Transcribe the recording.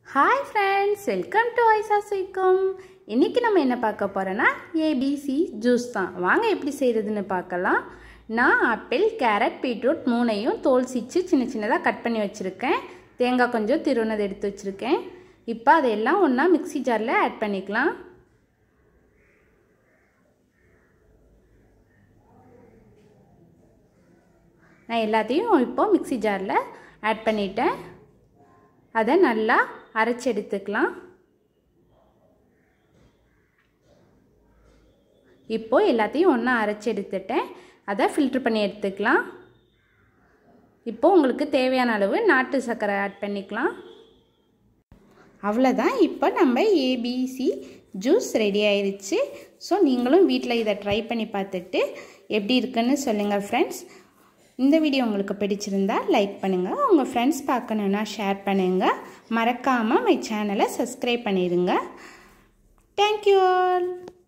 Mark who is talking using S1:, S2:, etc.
S1: hi friends welcome to ஐசா சுய்க்கும் இன்றைக்கி நம்ம என்ன பார்க்க போகிறோன்னா ஏபிசி ஜூஸ் தான் வாங்க எப்படி செய்கிறதுன்னு பார்க்கலாம் நான் ஆப்பிள் கேரட் பீட்ரூட் மூணையும் தோல் சீச்சு சின்ன சின்னதாக கட் பண்ணி வச்சுருக்கேன் தேங்காய் கொஞ்சம் திருவுனது எடுத்து வச்சுருக்கேன் இப்போ அதையெல்லாம் ஒன்றா மிக்சி ஜாரில் ஆட் பண்ணிக்கலாம் நான் எல்லாத்தையும் இப்போது மிக்சி ஜாரில் ஆட் பண்ணிட்டேன் அதை நல்லா அரைச்சி எடுத்துக்கலாம் இப்போது எல்லாத்தையும் ஒன்றா அரைச்சி எடுத்துட்டேன் அதை ஃபில்ட்ரு பண்ணி எடுத்துக்கலாம் இப்போது உங்களுக்கு தேவையான அளவு நாட்டு சர்க்கரை ஆட் பண்ணிக்கலாம் அவ்வளோதான் இப்போ நம்ம ஏபிசி ஜூஸ் ரெடி ஆயிடுச்சு ஸோ நீங்களும் வீட்டில் இதை ட்ரை பண்ணி பார்த்துட்டு எப்படி இருக்குன்னு சொல்லுங்கள் ஃப்ரெண்ட்ஸ் இந்த வீடியோ உங்களுக்கு பிடிச்சிருந்தா லைக் பண்ணுங்கள் உங்கள் ஃப்ரெண்ட்ஸ் பார்க்கணுன்னா ஷேர் பண்ணுங்கள் மறக்காமல் மை சேனலை சப்ஸ்கிரைப் பண்ணிடுங்க தேங்க்யூ ஆல்